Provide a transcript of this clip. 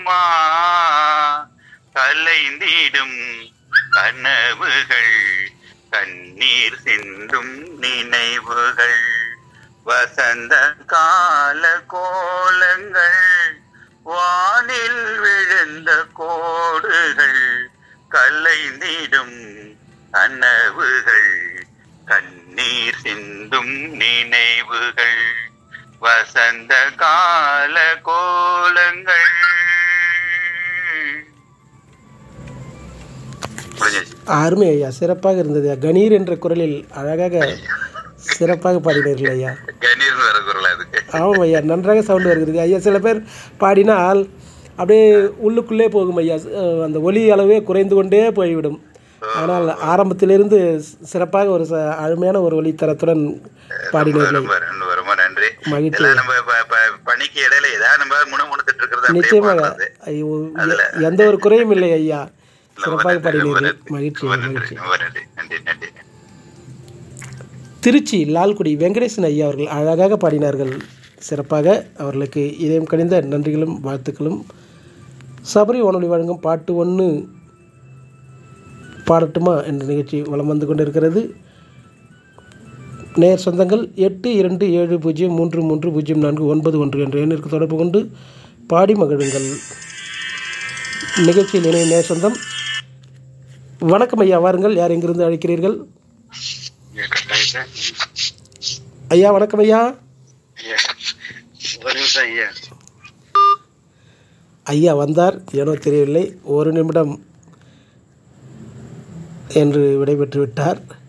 மா கலைந்திடும் கனவுகள் கண்ணீர் சிந்தும் நினைவுகள் வசந்த கால கோலங்கள் வானில் விழுந்த கோடுகள் கலைந்திடும் கனவுகள் கண்ணீர் சிந்தும் நினைவுகள் வசந்த கால கோலங்கள் முடிஞ்சிருச்சு. அருமை ஐயா சிறப்பாக இருந்தது கணீர் என்ற குரலில் அழகாக சிறப்பாக பாடினீர்கள் ஐயா கணீர்னு வர குரல் அதுக்கு ஆமாம் ஐயா நன்றாக சவுண்டு வருகிறது ஐயா சில பேர் பாடினால் அப்படியே உள்ளுக்குள்ளே போகும் ஐயா அஹ் அந்த ஒலி அளவே குறைந்து கொண்டே போய்விடும் ஆனால் ஆரம்பத்திலிருந்து சி- சிறப்பாக ஒரு ச- அருமையான ஒரு ஒலி தரத்துடன் பாடினீர்கள் ரொம்ப ரொம்ப ரொம்ப நன்றி மகிழ்ச்சி. எல்லாம் நம்ம ப- ப- பணிக்கு இடையில ஏதாவது நம்ம முணுமுணுத்துட்டு இருக்கிறது அப்படியே நிச்சயமாக பாடுறது. ஐயோ, எ- எந்த ஒரு குறையும் இல்லை ஐயா ரொம்ப சிறப்பாக நன்றி, ரொம்ப பாடினீர்கள் நன்றி. மகிழ்ச்சி ரொம்ப நன்றி மகிழ்ச்சி ரொம்ப நன்றி நன்றி நன்றி திருச்சி லால்குடி வெங்கடேசன் ஐயா அவர்கள் அழகாக பாடினார்கள் சிறப்பாக அவர்களுக்கு இதயம் கனிந்த நன்றிகளும் வாழ்த்துக்களும் சபரி வானொலி வழங்கும் பாட்டு ஒன்று பாடட்டுமா என்ற நிகழ்ச்சி வலம் வந்து கொண்டிருக்கிறது நேர் சொந்தங்கள் எட்டு இரண்டு ஏழு பூஜ்ஜியம் மூன்று மூன்று பூஜ்ஜியம் நான்கு ஒன்பது ஒன்று என்ற எண்ணிற்கு தொடர்பு கொண்டு பாடி மகிழுங்கள் நிகழ்ச்சியில் இணைய நேர் சொந்தம் வணக்கம் ஐயா வாருங்கள் யார் எங்கிருந்து அழைக்கிறீர்கள் ஐயா வணக்கம் ஐயா ஒரு நிமிஷம் ஐயா ஐயா வந்தார் ஏனோ தெரியவில்லை ஒரு நிமிடம் என்று விடைபெற்று விட்டார்